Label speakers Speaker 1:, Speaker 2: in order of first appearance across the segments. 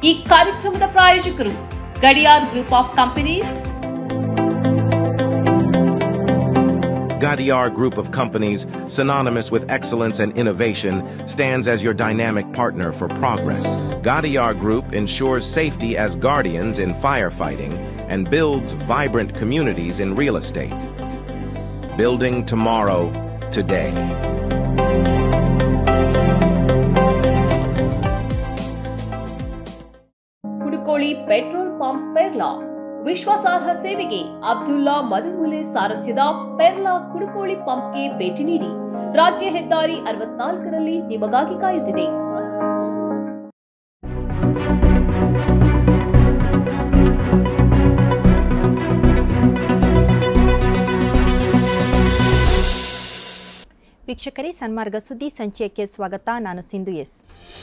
Speaker 1: ಈ ಕಾರ್ಯಕ್ರಮದ ಪ್ರಾಯೋಜಕರು Gadiyar group of companies
Speaker 2: Gadiar Group of Companies, synonymous with excellence and innovation, stands as your dynamic partner for progress. Gadiar Group ensures safety as guardians in firefighting and builds vibrant communities in real estate. Building tomorrow, today.
Speaker 1: Kudukoli petrol pump Perla ವಿಶ್ವಾಸಾರ್ಹ ಸೇವೆಗೆ ಅಬ್ದುಲ್ಲಾ ಮಧುಮುಲೆ ಸಾರಥ್ಯದ ಪೆರ್ಲಾ ಕುಡುಕೋಳಿ ಪಂಪ್ಗೆ ಭೇಟಿ ನೀಡಿ ರಾಜ್ಯ ಹೆದ್ದಾರಿ ಅರವತ್ನಾಲ್ಕರಲ್ಲಿ ನಿಮಗಾಗಿ ಕಾಯುತ್ತಿದೆ
Speaker 3: ವೀಕ್ಷಕರೇ ಸನ್ಮಾರ್ಗ ಸುದ್ದಿ ಸಂಚಯಕ್ಕೆ ಸ್ವಾಗತ ನಾನು ಸಿಂಧು ಎಸ್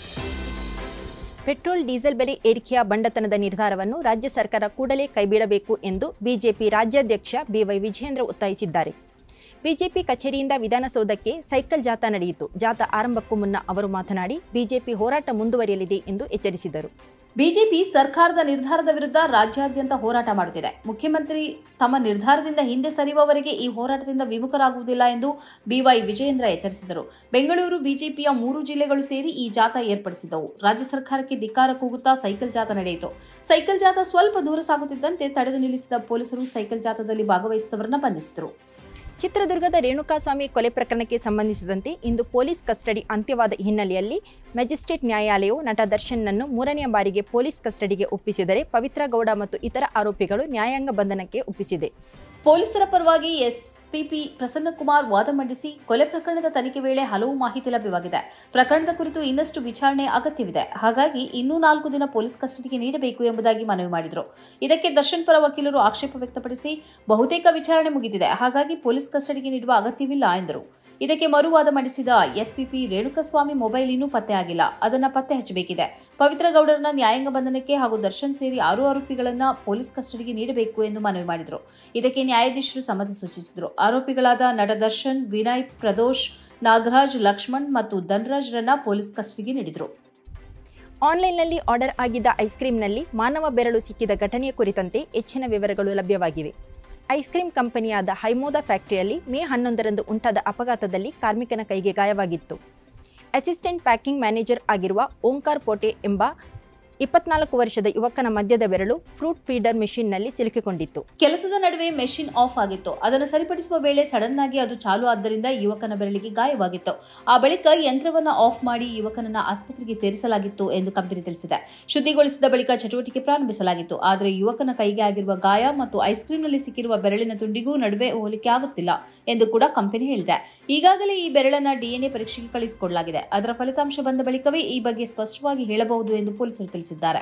Speaker 3: ಪೆಟ್ರೋಲ್ ಡೀಸೆಲ್ ಬೆಲೆ ಏರಿಕೆಯ ಬಂಡತನದ ನಿರ್ಧಾರವನ್ನು ರಾಜ್ಯ ಸರ್ಕಾರ ಕೂಡಲೇ ಕೈಬಿಡಬೇಕು ಎಂದು ಬಿಜೆಪಿ ರಾಜ್ಯಾಧ್ಯಕ್ಷ ಬಿವೈ ವಿಜಯೇಂದ್ರ ಒತ್ತಾಯಿಸಿದ್ದಾರೆ ಬಿಜೆಪಿ ಕಚೇರಿಯಿಂದ ವಿಧಾನಸೌಧಕ್ಕೆ ಸೈಕಲ್ ಜಾಥಾ ನಡೆಯಿತು ಜಾಥಾ ಆರಂಭಕ್ಕೂ ಮುನ್ನ ಅವರು ಮಾತನಾಡಿ ಬಿಜೆಪಿ ಹೋರಾಟ ಮುಂದುವರಿಯಲಿದೆ ಎಂದು ಎಚ್ಚರಿಸಿದರು
Speaker 1: ಬಿಜೆಪಿ ಸರ್ಕಾರದ ನಿರ್ಧಾರದ ವಿರುದ್ಧ ರಾಜ್ಯಾದ್ಯಂತ ಹೋರಾಟ ಮಾಡುತ್ತಿದೆ ಮುಖ್ಯಮಂತ್ರಿ ತಮ್ಮ ನಿರ್ಧಾರದಿಂದ ಹಿಂದೆ ಸರಿಯುವವರೆಗೆ ಈ ಹೋರಾಟದಿಂದ ವಿಮುಖರಾಗುವುದಿಲ್ಲ ಎಂದು ಬಿವೈ ವಿಜಯೇಂದ್ರ ಎಚ್ಚರಿಸಿದರು ಬೆಂಗಳೂರು ಬಿಜೆಪಿಯ ಮೂರು ಜಿಲ್ಲೆಗಳು ಸೇರಿ ಈ ಜಾಥಾ ಏರ್ಪಡಿಸಿದ್ದವು ರಾಜ್ಯ ಸರ್ಕಾರಕ್ಕೆ ಧಿಕ್ಕಾರ ಕೂಗುತ್ತಾ ಸೈಕಲ್ ಜಾಥಾ ನಡೆಯಿತು ಸೈಕಲ್ ಜಾಥಾ ಸ್ವಲ್ಪ ದೂರ ಸಾಗುತ್ತಿದ್ದಂತೆ ತಡೆದು ನಿಲ್ಲಿಸಿದ ಪೊಲೀಸರು ಸೈಕಲ್ ಜಾಥಾದಲ್ಲಿ ಭಾಗವಹಿಸಿದವರನ್ನ ಬಂಧಿಸಿದರು
Speaker 3: ಚಿತ್ರದುರ್ಗದ ರೇಣುಕಾಸ್ವಾಮಿ ಕೊಲೆ ಪ್ರಕರಣಕ್ಕೆ ಸಂಬಂಧಿಸಿದಂತೆ ಇಂದು ಪೊಲೀಸ್ ಕಸ್ಟಡಿ ಅಂತ್ಯವಾದ ಹಿನ್ನೆಲೆಯಲ್ಲಿ ಮ್ಯಾಜಿಸ್ಟ್ರೇಟ್ ನ್ಯಾಯಾಲಯವು ನಟ ದರ್ಶನ್ನನ್ನು ಮೂರನೆಯ ಬಾರಿಗೆ ಪೊಲೀಸ್ ಕಸ್ಟಡಿಗೆ ಒಪ್ಪಿಸಿದರೆ ಪವಿತ್ರ ಗೌಡ ಮತ್ತು ಇತರ ಆರೋಪಿಗಳು ನ್ಯಾಯಾಂಗ ಬಂಧನಕ್ಕೆ ಒಪ್ಪಿಸಿದೆ
Speaker 1: ಪೊಲೀಸರ ಪರವಾಗಿ ಎಸ್ಪಿಪಿ ಪ್ರಸನ್ನಕುಮಾರ್ ವಾದ ಮಂಡಿಸಿ ಕೊಲೆ ಪ್ರಕರಣದ ತನಿಖೆ ವೇಳೆ ಹಲವು ಮಾಹಿತಿ ಲಭ್ಯವಾಗಿದೆ ಪ್ರಕರಣದ ಕುರಿತು ಇನ್ನಷ್ಟು ವಿಚಾರಣೆ ಅಗತ್ಯವಿದೆ ಹಾಗಾಗಿ ಇನ್ನೂ ನಾಲ್ಕು ದಿನ ಪೊಲೀಸ್ ಕಸ್ಟಡಿಗೆ ನೀಡಬೇಕು ಎಂಬುದಾಗಿ ಮನವಿ ಮಾಡಿದರು ಇದಕ್ಕೆ ದರ್ಶನ್ ಪರ ವಕೀಲರು ಆಕ್ಷೇಪ ವ್ಯಕ್ತಪಡಿಸಿ ಬಹುತೇಕ ವಿಚಾರಣೆ ಮುಗಿದಿದೆ ಹಾಗಾಗಿ ಪೊಲೀಸ್ ಕಸ್ಟಡಿಗೆ ನೀಡುವ ಅಗತ್ಯವಿಲ್ಲ ಎಂದರು ಇದಕ್ಕೆ ಮರುವಾದ ಮಂಡಿಸಿದ ಎಸ್ಪಿಪಿ ರೇಣುಕಸ್ವಾಮಿ ಮೊಬೈಲ್ ಇನ್ನೂ ಪತ್ತೆಯಾಗಿಲ್ಲ ಅದನ್ನ ಪತ್ತೆ ಹಚ್ಚಬೇಕಿದೆ ಪವಿತ್ರ ಗೌಡರನ್ನ ನ್ಯಾಯಾಂಗ ಬಂಧನಕ್ಕೆ ಹಾಗೂ ದರ್ಶನ್ ಸೇರಿ ಆರು ಆರೋಪಿಗಳನ್ನ ಪೊಲೀಸ್ ಕಸ್ಟಡಿಗೆ ನೀಡಬೇಕು ಎಂದು ಮನವಿ ಮಾಡಿದರು ಇದಕ್ಕೆ ನ್ಯಾಯಾಧೀಶರು ಸಮ್ಮತಿ ಸೂಚಿಸಿದರು ಆರೋಪಿಗಳಾದ ನಟ ದರ್ಶನ್ ವಿನಯ್ ಪ್ರದೋಷ್ ನಾಗರಾಜ್ ಲಕ್ಷ್ಮಣ್ ಮತ್ತು ಧನರಾಜ್ರನ್ನ ಪೊಲೀಸ್ ಕಸ್ಟಡಿಗೆ ನೀಡಿದರು
Speaker 3: ಆನ್ಲೈನ್ನಲ್ಲಿ ಆರ್ಡರ್ ಆಗಿದ್ದ ಐಸ್ ಕ್ರೀಂನಲ್ಲಿ ಮಾನವ ಬೆರಳು ಸಿಕ್ಕಿದ ಘಟನೆಯ ಕುರಿತಂತೆ ಹೆಚ್ಚಿನ ವಿವರಗಳು ಲಭ್ಯವಾಗಿವೆ ಐಸ್ ಕ್ರೀಂ ಕಂಪನಿಯಾದ ಹೈಮೋದಾ ಫ್ಯಾಕ್ಟರಿಯಲ್ಲಿ ಮೇ ಹನ್ನೊಂದರಂದು ಉಂಟಾದ ಅಪಘಾತದಲ್ಲಿ ಕಾರ್ಮಿಕನ ಕೈಗೆ ಗಾಯವಾಗಿತ್ತು ಅಸಿಸ್ಟೆಂಟ್ ಪ್ಯಾಕಿಂಗ್ ಮ್ಯಾನೇಜರ್ ಆಗಿರುವ ಓಂಕಾರ್ ಪೋಟೆ ಎಂಬ ಇಪ್ಪತ್ನಾಲ್ಕು ವರ್ಷದ ಯುವಕನ ಮಧ್ಯದ ಬೆರಳು ಫ್ರೂಟ್ ಫೀಡರ್ ಮೆಷಿನ್ನಲ್ಲಿ ಸಿಲುಕಿಕೊಂಡಿತ್ತು
Speaker 1: ಕೆಲಸದ ನಡುವೆ ಮೆಷಿನ್ ಆಫ್ ಆಗಿತ್ತು ಅದನ್ನು ಸರಿಪಡಿಸುವ ವೇಳೆ ಸಡನ್ ಆಗಿ ಅದು ಚಾಲು ಆದ್ದರಿಂದ ಯುವಕನ ಬೆರಳಿಗೆ ಗಾಯವಾಗಿತ್ತು ಆ ಬಳಿಕ ಯಂತ್ರವನ್ನ ಆಫ್ ಮಾಡಿ ಯುವಕನನ್ನ ಆಸ್ಪತ್ರೆಗೆ ಸೇರಿಸಲಾಗಿತ್ತು ಎಂದು ಕಂಪನಿ ತಿಳಿಸಿದೆ ಶುದ್ಧಿಗೊಳಿಸಿದ ಬಳಿಕ ಚಟುವಟಿಕೆ ಪ್ರಾರಂಭಿಸಲಾಗಿತ್ತು ಆದರೆ ಯುವಕನ ಕೈಗೆ ಆಗಿರುವ ಗಾಯ ಮತ್ತು ಐಸ್ ಕ್ರೀಂನಲ್ಲಿ ಸಿಕ್ಕಿರುವ ಬೆರಳಿನ ತುಂಡಿಗೂ ನಡುವೆ ಹೋಲಿಕೆ ಆಗುತ್ತಿಲ್ಲ ಎಂದು ಕೂಡ ಕಂಪನಿ ಹೇಳಿದೆ ಈಗಾಗಲೇ ಈ ಬೆರಳನ್ನ ಡಿಎನ್ಎ ಪರೀಕ್ಷೆಗೆ ಕಳುಹಿಸಿಕೊಡಲಾಗಿದೆ ಅದರ ಫಲಿತಾಂಶ ಬಂದ ಬಳಿಕವೇ ಈ ಬಗ್ಗೆ ಸ್ಪಷ್ಟವಾಗಿ ಹೇಳಬಹುದು ಎಂದು ಪೊಲೀಸರು ತಿಳಿಸಿದ್ದಾರೆ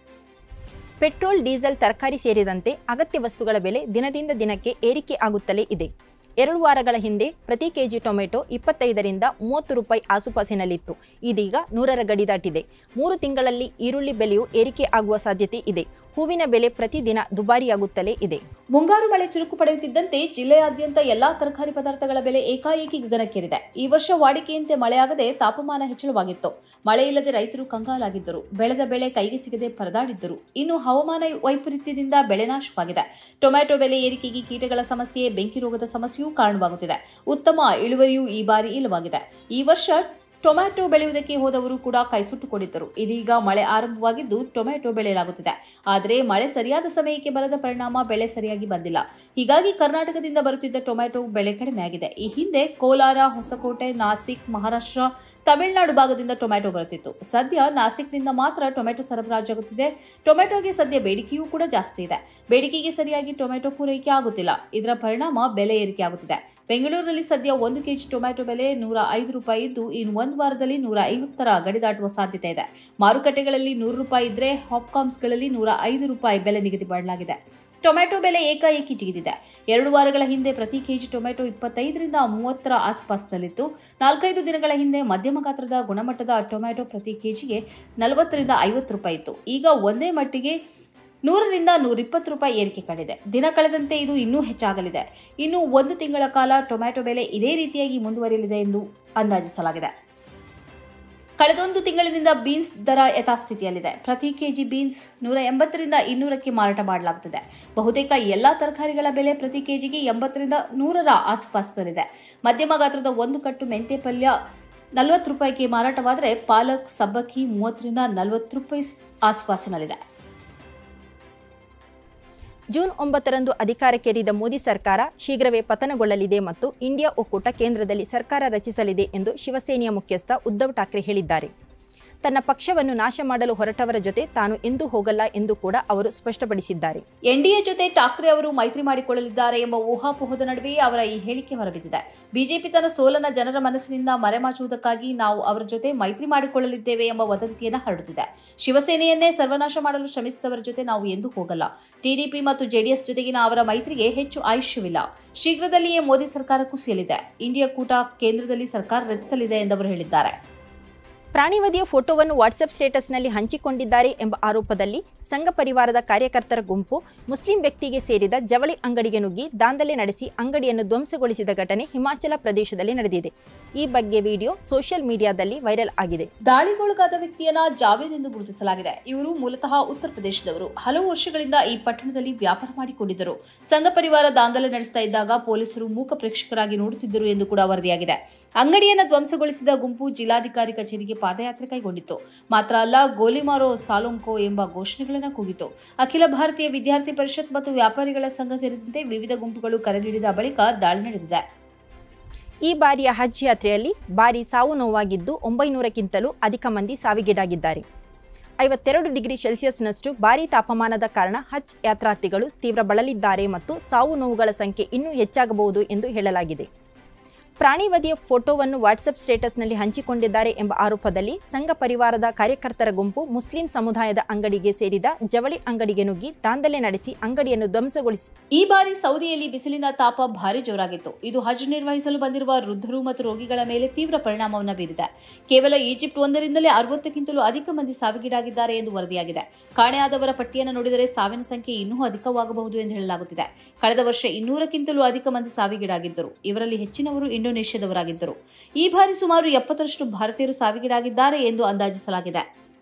Speaker 3: ಪೆಟ್ರೋಲ್ ಡೀಸೆಲ್ ತರಕಾರಿ ಸೇರಿದಂತೆ ಅಗತ್ಯ ವಸ್ತುಗಳ ಬೆಲೆ ದಿನದಿಂದ ದಿನಕ್ಕೆ ಏರಿಕೆ ಆಗುತ್ತಲೇ ಇದೆ ಎರಡು ವಾರಗಳ ಹಿಂದೆ ಪ್ರತಿ ಕೆಜಿ ಟೊಮೆಟೊ ಇಪ್ಪತ್ತೈದರಿಂದ ಮೂವತ್ತು ರೂಪಾಯಿ ಆಸುಪಾಸಿನಲ್ಲಿತ್ತು ಇದೀಗ ನೂರರ ಗಡಿ ದಾಟಿದೆ ಮೂರು ತಿಂಗಳಲ್ಲಿ ಈರುಳ್ಳಿ ಬೆಲೆಯು ಏರಿಕೆ ಆಗುವ ಸಾಧ್ಯತೆ ಇದೆ ಹೂವಿನ ಬೆಲೆ ಪ್ರತಿದಿನ ದುಬಾರಿಯಾಗುತ್ತಲೇ ಇದೆ
Speaker 1: ಮುಂಗಾರು ಮಳೆ ಚುರುಕು ಪಡೆಯುತ್ತಿದ್ದಂತೆ ಜಿಲ್ಲೆಯಾದ್ಯಂತ ಎಲ್ಲಾ ತರಕಾರಿ ಪದಾರ್ಥಗಳ ಬೆಲೆ ಏಕಾಏಕಿ ಗಗನಕ್ಕೇರಿದೆ ಈ ವರ್ಷ ವಾಡಿಕೆಯಂತೆ ಮಳೆಯಾಗದೆ ತಾಪಮಾನ ಹೆಚ್ಚಳವಾಗಿತ್ತು ಮಳೆ ಇಲ್ಲದೆ ರೈತರು ಕಂಗಾಲಾಗಿದ್ದರು ಬೆಳೆದ ಬೆಳೆ ಕೈಗೆ ಸಿಗದೆ ಪರದಾಡಿದ್ದರು ಇನ್ನು ಹವಾಮಾನ ವೈಪರೀತ್ಯದಿಂದ ಬೆಳೆ ನಾಶವಾಗಿದೆ ಟೊಮ್ಯಾಟೊ ಬೆಲೆ ಏರಿಕೆಗೆ ಕೀಟಗಳ ಸಮಸ್ಯೆ ಬೆಂಕಿ ರೋಗದ ಸಮಸ್ಯೆಯೂ ಕಾರಣವಾಗುತ್ತಿದೆ ಉತ್ತಮ ಇಳುವರಿಯೂ ಈ ಬಾರಿ ಇಲ್ಲವಾಗಿದೆ ಈ ವರ್ಷ ಟೊಮ್ಯಾಟೊ ಬೆಳೆಯುವುದಕ್ಕೆ ಹೋದವರು ಕೂಡ ಕೈಸುಟ್ಟುಕೊಂಡಿದ್ದರು ಇದೀಗ ಮಳೆ ಆರಂಭವಾಗಿದ್ದು ಟೊಮ್ಯಾಟೊ ಬೆಳೆಯಲಾಗುತ್ತಿದೆ ಆದರೆ ಮಳೆ ಸರಿಯಾದ ಸಮಯಕ್ಕೆ ಬರದ ಪರಿಣಾಮ ಬೆಳೆ ಸರಿಯಾಗಿ ಬಂದಿಲ್ಲ ಹೀಗಾಗಿ ಕರ್ನಾಟಕದಿಂದ ಬರುತ್ತಿದ್ದ ಟೊಮ್ಯಾಟೊ ಬೆಲೆ ಕಡಿಮೆಯಾಗಿದೆ ಈ ಹಿಂದೆ ಕೋಲಾರ ಹೊಸಕೋಟೆ ನಾಸಿಕ್ ಮಹಾರಾಷ್ಟ್ರ ತಮಿಳುನಾಡು ಭಾಗದಿಂದ ಟೊಮ್ಯಾಟೊ ಬರುತ್ತಿತ್ತು ಸದ್ಯ ನಾಸಿಕ್ನಿಂದ ಮಾತ್ರ ಟೊಮ್ಯಾಟೊ ಸರಬರಾಜಾಗುತ್ತಿದೆ ಟೊಮ್ಯಾಟೊಗೆ ಸದ್ಯ ಬೇಡಿಕೆಯೂ ಕೂಡ ಜಾಸ್ತಿ ಇದೆ ಬೇಡಿಕೆಗೆ ಸರಿಯಾಗಿ ಟೊಮ್ಯಾಟೊ ಪೂರೈಕೆ ಆಗುತ್ತಿಲ್ಲ ಇದರ ಪರಿಣಾಮ ಬೆಲೆ ಏರಿಕೆ ಆಗುತ್ತಿದೆ ಬೆಂಗಳೂರಿನಲ್ಲಿ ಸದ್ಯ ಒಂದು ಕೆಜಿ ಟೊಮ್ಯಾಟೊ ಬೆಲೆ ನೂರ ಐದು ರೂಪಾಯಿ ಇದ್ದು ಇನ್ನು ಒಂದು ವಾರದಲ್ಲಿ ನೂರ ಐವತ್ತರ ಗಡಿ ದಾಟುವ ಸಾಧ್ಯತೆ ಇದೆ ಮಾರುಕಟ್ಟೆಗಳಲ್ಲಿ ನೂರು ರೂಪಾಯಿ ಇದ್ರೆ ಹಾಪ್ಕಾಮ್ಸ್ಗಳಲ್ಲಿ ನೂರ ಐದು ರೂಪಾಯಿ ಬೆಲೆ ನಿಗದಿ ಮಾಡಲಾಗಿದೆ ಟೊಮ್ಯಾಟೊ ಬೆಲೆ ಏಕಾಏಕಿ ಜಿಗಿದಿದೆ ಎರಡು ವಾರಗಳ ಹಿಂದೆ ಪ್ರತಿ ಕೆಜಿ ಟೊಮ್ಯಾಟೊ ಇಪ್ಪತ್ತೈದರಿಂದ ಮೂವತ್ತರ ಆಸುಪಾಸಿನಲ್ಲಿತ್ತು ನಾಲ್ಕೈದು ದಿನಗಳ ಹಿಂದೆ ಮಧ್ಯಮ ಗಾತ್ರದ ಗುಣಮಟ್ಟದ ಟೊಮ್ಯಾಟೊ ಪ್ರತಿ ಕೆಜಿಗೆ ನಲವತ್ತರಿಂದ ಐವತ್ತು ರೂಪಾಯಿ ಇತ್ತು ಈಗ ಒಂದೇ ಮಟ್ಟಿಗೆ ನೂರರಿಂದ ನೂರಿಪ್ಪತ್ತು ರೂಪಾಯಿ ಏರಿಕೆ ಕಂಡಿದೆ ದಿನ ಕಳೆದಂತೆ ಇದು ಇನ್ನೂ ಹೆಚ್ಚಾಗಲಿದೆ ಇನ್ನು ಒಂದು ತಿಂಗಳ ಕಾಲ ಟೊಮ್ಯಾಟೊ ಬೆಲೆ ಇದೇ ರೀತಿಯಾಗಿ ಮುಂದುವರಿಯಲಿದೆ ಎಂದು ಅಂದಾಜಿಸಲಾಗಿದೆ ಕಳೆದೊಂದು ತಿಂಗಳಿನಿಂದ ಬೀನ್ಸ್ ದರ ಯಥಾಸ್ಥಿತಿಯಲ್ಲಿದೆ ಪ್ರತಿ ಕೆಜಿ ಬೀನ್ಸ್ ನೂರ ಎಂಬತ್ತರಿಂದ ಇನ್ನೂರಕ್ಕೆ ಮಾರಾಟ ಮಾಡಲಾಗುತ್ತದೆ ಬಹುತೇಕ ಎಲ್ಲಾ ತರಕಾರಿಗಳ ಬೆಲೆ ಪ್ರತಿ ಕೆಜಿಗೆ ಎಂಬತ್ತರಿಂದ ನೂರರ ಆಸುಪಾಸಿನಲ್ಲಿದೆ ಮಧ್ಯಮ ಗಾತ್ರದ ಒಂದು ಕಟ್ಟು ಮೆಂತೆ ಪಲ್ಯ ನಲವತ್ತು ರೂಪಾಯಿಗೆ ಮಾರಾಟವಾದರೆ ಪಾಲಕ್ ಸಬ್ಬಕ್ಕಿ ಮೂವತ್ತರಿಂದ ನಲವತ್ತು ರೂಪಾಯಿ ಆಸುಪಾಸಿನಲ್ಲಿದೆ
Speaker 3: ಜೂನ್ ಒಂಬತ್ತರಂದು ಅಧಿಕಾರಕ್ಕೇರಿದ ಮೋದಿ ಸರ್ಕಾರ ಶೀಘ್ರವೇ ಪತನಗೊಳ್ಳಲಿದೆ ಮತ್ತು ಇಂಡಿಯಾ ಒಕ್ಕೂಟ ಕೇಂದ್ರದಲ್ಲಿ ಸರ್ಕಾರ ರಚಿಸಲಿದೆ ಎಂದು ಶಿವಸೇನೆಯ ಮುಖ್ಯಸ್ಥ ಉದ್ಧವ್ ಠಾಕ್ರೆ ಹೇಳಿದ್ದಾರೆ ತನ್ನ ಪಕ್ಷವನ್ನು ನಾಶ ಮಾಡಲು ಹೊರಟವರ ಜೊತೆ ತಾನು ಎಂದೂ ಹೋಗಲ್ಲ ಎಂದು ಕೂಡ ಅವರು ಸ್ಪಷ್ಟಪಡಿಸಿದ್ದಾರೆ
Speaker 1: ಎನ್ಡಿಎ ಜೊತೆ ಠಾಕ್ರೆ ಅವರು ಮೈತ್ರಿ ಮಾಡಿಕೊಳ್ಳಲಿದ್ದಾರೆ ಎಂಬ ಊಹಾಪೋಹದ ನಡುವೆಯೇ ಅವರ ಈ ಹೇಳಿಕೆ ಹೊರಬಿದ್ದಿದೆ ಬಿಜೆಪಿ ತನ್ನ ಸೋಲನ್ನ ಜನರ ಮನಸ್ಸಿನಿಂದ ಮರೆಮಾಚುವುದಕ್ಕಾಗಿ ನಾವು ಅವರ ಜೊತೆ ಮೈತ್ರಿ ಮಾಡಿಕೊಳ್ಳಲಿದ್ದೇವೆ ಎಂಬ ವದಂತಿಯನ್ನು ಹರಡುತ್ತಿದೆ ಶಿವಸೇನೆಯನ್ನೇ ಸರ್ವನಾಶ ಮಾಡಲು ಶ್ರಮಿಸಿದವರ ಜೊತೆ ನಾವು ಎಂದೂ ಹೋಗಲ್ಲ ಟಿಡಿಪಿ ಮತ್ತು ಜೆಡಿಎಸ್ ಜೊತೆಗಿನ ಅವರ ಮೈತ್ರಿಗೆ ಹೆಚ್ಚು ಆಯುಷ್ಯವಿಲ್ಲ ಶೀಘ್ರದಲ್ಲಿಯೇ ಮೋದಿ ಸರ್ಕಾರ ಕುಸಿಯಲಿದೆ ಇಂಡಿಯಾ ಕೂಟ ಕೇಂದ್ರದಲ್ಲಿ ಸರ್ಕಾರ ರಚಿಸಲಿದೆ ಎಂದವರು ಹೇಳಿದ್ದಾರೆ
Speaker 3: ಪ್ರಾಣಿವಧಿಯ ಫೋಟೋವನ್ನು ವಾಟ್ಸಪ್ ಸ್ಟೇಟಸ್ನಲ್ಲಿ ಹಂಚಿಕೊಂಡಿದ್ದಾರೆ ಎಂಬ ಆರೋಪದಲ್ಲಿ ಸಂಘ ಪರಿವಾರದ ಕಾರ್ಯಕರ್ತರ ಗುಂಪು ಮುಸ್ಲಿಂ ವ್ಯಕ್ತಿಗೆ ಸೇರಿದ ಜವಳಿ ಅಂಗಡಿಗೆ ನುಗ್ಗಿ ದಾಂಧಲೆ ನಡೆಸಿ ಅಂಗಡಿಯನ್ನು ಧ್ವಂಸಗೊಳಿಸಿದ ಘಟನೆ ಹಿಮಾಚಲ ಪ್ರದೇಶದಲ್ಲಿ ನಡೆದಿದೆ ಈ ಬಗ್ಗೆ ವಿಡಿಯೋ ಸೋಷಿಯಲ್ ಮೀಡಿಯಾದಲ್ಲಿ ವೈರಲ್ ಆಗಿದೆ
Speaker 1: ದಾಳಿಗೊಳಗಾದ ವ್ಯಕ್ತಿಯನ್ನ ಜಾವೇದ್ ಎಂದು ಗುರುತಿಸಲಾಗಿದೆ ಇವರು ಮೂಲತಃ ಉತ್ತರ ಪ್ರದೇಶದವರು ಹಲವು ವರ್ಷಗಳಿಂದ ಈ ಪಟ್ಟಣದಲ್ಲಿ ವ್ಯಾಪಾರ ಮಾಡಿಕೊಂಡಿದ್ದರು ಸಂಘ ಪರಿವಾರ ದಾಂಧಲೆ ನಡೆಸ್ತಾ ಇದ್ದಾಗ ಪೊಲೀಸರು ಮೂಕ ಪ್ರೇಕ್ಷಕರಾಗಿ ನೋಡುತ್ತಿದ್ದರು ಎಂದು ಕೂಡ ವರದಿಯಾಗಿದೆ ಅಂಗಡಿಯನ್ನು ಧ್ವಂಸಗೊಳಿಸಿದ ಗುಂಪು ಜಿಲ್ಲಾಧಿಕಾರಿ ಕಚೇರಿಗೆ ಪಾದಯಾತ್ರೆ ಕೈಗೊಂಡಿತ್ತು ಮಾತ್ರ ಅಲ್ಲ ಗೋಲಿಮಾರೋ ಸಾಲೋಂಕೋ ಎಂಬ ಘೋಷಣೆಗಳನ್ನು ಕೂಗಿತು ಅಖಿಲ ಭಾರತೀಯ ವಿದ್ಯಾರ್ಥಿ ಪರಿಷತ್ ಮತ್ತು ವ್ಯಾಪಾರಿಗಳ ಸಂಘ ಸೇರಿದಂತೆ ವಿವಿಧ ಗುಂಪುಗಳು ಕರೆ ನೀಡಿದ ಬಳಿಕ ದಾಳಿ ನಡೆದಿದೆ
Speaker 3: ಈ ಬಾರಿಯ ಹಜ್ ಯಾತ್ರೆಯಲ್ಲಿ ಭಾರಿ ಸಾವು ನೋವಾಗಿದ್ದು ಒಂಬೈನೂರಕ್ಕಿಂತಲೂ ಅಧಿಕ ಮಂದಿ ಸಾವಿಗೀಡಾಗಿದ್ದಾರೆ ಐವತ್ತೆರಡು ಡಿಗ್ರಿ ಸೆಲ್ಸಿಯಸ್ನಷ್ಟು ಭಾರೀ ತಾಪಮಾನದ ಕಾರಣ ಹಜ್ ಯಾತ್ರಾರ್ಥಿಗಳು ತೀವ್ರ ಬಳಲಿದ್ದಾರೆ ಮತ್ತು ಸಾವು ನೋವುಗಳ ಸಂಖ್ಯೆ ಇನ್ನೂ ಹೆಚ್ಚಾಗಬಹುದು ಎಂದು ಹೇಳಲಾಗಿದೆ ಪ್ರಾಣಿವಧಿಯ ಫೋಟೋವನ್ನು ವಾಟ್ಸಪ್ ಸ್ಟೇಟಸ್ನಲ್ಲಿ ಹಂಚಿಕೊಂಡಿದ್ದಾರೆ ಎಂಬ ಆರೋಪದಲ್ಲಿ ಸಂಘ ಪರಿವಾರದ ಕಾರ್ಯಕರ್ತರ ಗುಂಪು ಮುಸ್ಲಿಂ ಸಮುದಾಯದ ಅಂಗಡಿಗೆ ಸೇರಿದ ಜವಳಿ ಅಂಗಡಿಗೆ ನುಗ್ಗಿ ದಾಂಧಲೆ ನಡೆಸಿ ಅಂಗಡಿಯನ್ನು ಧ್ವಂಸಗೊಳಿಸಿ
Speaker 1: ಈ ಬಾರಿ ಸೌದಿಯಲ್ಲಿ ಬಿಸಿಲಿನ ತಾಪ ಭಾರಿ ಜೋರಾಗಿತ್ತು ಇದು ಹಜ್ ನಿರ್ವಹಿಸಲು ಬಂದಿರುವ ವೃದ್ಧರು ಮತ್ತು ರೋಗಿಗಳ ಮೇಲೆ ತೀವ್ರ ಪರಿಣಾಮವನ್ನು ಬೀರಿದೆ ಕೇವಲ ಈಜಿಪ್ಟ್ ಒಂದರಿಂದಲೇ ಅರವತ್ತಕ್ಕಿಂತಲೂ ಅಧಿಕ ಮಂದಿ ಸಾವಿಗೀಡಾಗಿದ್ದಾರೆ ಎಂದು ವರದಿಯಾಗಿದೆ ಕಾಣೆಯಾದವರ ಪಟ್ಟಿಯನ್ನು ನೋಡಿದರೆ ಸಾವಿನ ಸಂಖ್ಯೆ ಇನ್ನೂ ಅಧಿಕವಾಗಬಹುದು ಎಂದು ಹೇಳಲಾಗುತ್ತಿದೆ ಕಳೆದ ವರ್ಷ ಇನ್ನೂರಕ್ಕಿಂತಲೂ ಅಧಿಕ ಮಂದಿ ಸಾವಿಗೀಡಾಗಿದ್ದರು ಇವರಲ್ಲಿ ಹೆಚ್ಚಿನವರು ಇಂಡೋನೇಷ್ಯಾದವರಾಗಿದ್ದರು ಈ ಬಾರಿ ಸುಮಾರು ಎಪ್ಪತ್ತರಷ್ಟು ಭಾರತೀಯರು ಸಾವಿಗೀಡಾಗಿದ್ದಾರೆ ಎಂದು ಅಂದಾಜಿಸಲಾಗಿದೆ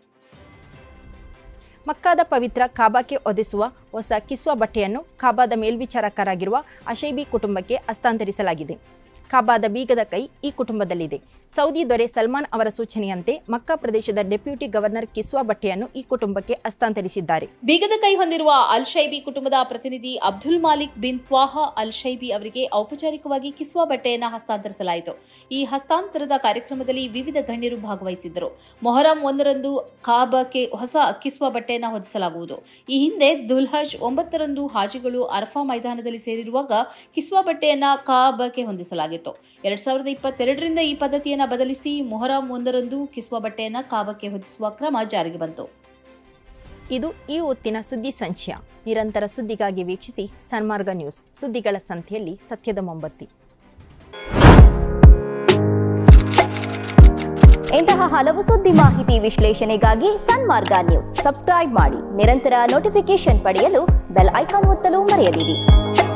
Speaker 3: ಮಕ್ಕಾದ ಪವಿತ್ರ ಕಾಬಾಕ್ಕೆ ಒದೆಸುವ ಹೊಸ ಕಿಸ್ವಾ ಬಟ್ಟೆಯನ್ನು ಕಾಬಾದ ಮೇಲ್ವಿಚಾರಕರಾಗಿರುವ ಅಶೈಬಿ ಕುಟುಂಬಕ್ಕೆ ಹಸ್ತಾಂತರಿಸಲಾಗಿದೆ ಕಾಬಾದ ಬೀಗದ ಕೈ ಈ ಕುಟುಂಬದಲ್ಲಿದೆ ಸೌದಿ ದೊರೆ ಸಲ್ಮಾನ್ ಅವರ ಸೂಚನೆಯಂತೆ ಮಕ್ಕಾ ಪ್ರದೇಶದ ಡೆಪ್ಯೂಟಿ ಗವರ್ನರ್ ಕಿಸ್ವಾ ಬಟ್ಟೆಯನ್ನು ಈ ಕುಟುಂಬಕ್ಕೆ ಹಸ್ತಾಂತರಿಸಿದ್ದಾರೆ
Speaker 1: ಬೀಗದ ಕೈ ಹೊಂದಿರುವ ಅಲ್ ಶೈಬಿ ಕುಟುಂಬದ ಪ್ರತಿನಿಧಿ ಅಬ್ದುಲ್ ಮಾಲಿಕ್ ಬಿನ್ ತ್ವಾಹಾ ಅಲ್ ಶೈಬಿ ಅವರಿಗೆ ಔಪಚಾರಿಕವಾಗಿ ಕಿಸ್ವಾ ಬಟ್ಟೆಯನ್ನು ಹಸ್ತಾಂತರಿಸಲಾಯಿತು ಈ ಹಸ್ತಾಂತರದ ಕಾರ್ಯಕ್ರಮದಲ್ಲಿ ವಿವಿಧ ಗಣ್ಯರು ಭಾಗವಹಿಸಿದ್ದರು ಮೊಹರಂ ಒಂದರಂದು ಕಾಬಾಕ್ಕೆ ಹೊಸ ಕಿಸ್ವಾ ಬಟ್ಟೆಯನ್ನು ಹೊದಿಸಲಾಗುವುದು ಈ ಹಿಂದೆ ದುಲ್ಹಜ್ ಒಂಬತ್ತರಂದು ಹಾಜಿಗಳು ಅರ್ಫಾ ಮೈದಾನದಲ್ಲಿ ಸೇರಿರುವಾಗ ಕಿಸ್ವಾ ಬಟ್ಟೆಯನ್ನ ಕಾಬಾಕ್ಕೆ ಹೊಂದಿಸಲಾಗಿತ್ತು ಎರಡ್ ಸಾವಿರದ ಇಪ್ಪತ್ತೆರಡರಿಂದ ಈ ಪದ್ಧತಿಯನ್ನ ಬದಲಿಸಿ ಮೊಹರಂ ಒಂದರಂದು ಕಿಸ್ವಾ ಬಟ್ಟೆಯನ್ನ ಕಾಬಾಕ್ಕೆ ಹೊದಿಸುವ ಕ್ರಮ ಜಾರಿಗೆ ಬಂತು
Speaker 3: ಇದು ಈ ಹೊತ್ತಿನ ಸುದ್ದಿ ಸಂಚಯ ನಿರಂತರ ಸುದ್ದಿಗಾಗಿ ವೀಕ್ಷಿಸಿ ಸನ್ಮಾರ್ಗ ನ್ಯೂಸ್ ಸುದ್ದಿಗಳ ಸಂತೆಯಲ್ಲಿ ಸತ್ಯದ ಮೊಂಬತ್ತಿ
Speaker 4: ಇಂತಹ ಹಲವು ಸುದ್ದಿ ಮಾಹಿತಿ ವಿಶ್ಲೇಷಣೆಗಾಗಿ ಸನ್ಮಾರ್ಗ ನ್ಯೂಸ್ ಸಬ್ಸ್ಕ್ರೈಬ್ ಮಾಡಿ ನಿರಂತರ ನೋಟಿಫಿಕೇಶನ್ ಪಡೆಯಲು ಬೆಲ್ ಐಕಾನ್ ಒತ್ತಲು ಮರೆಯದಿರಿ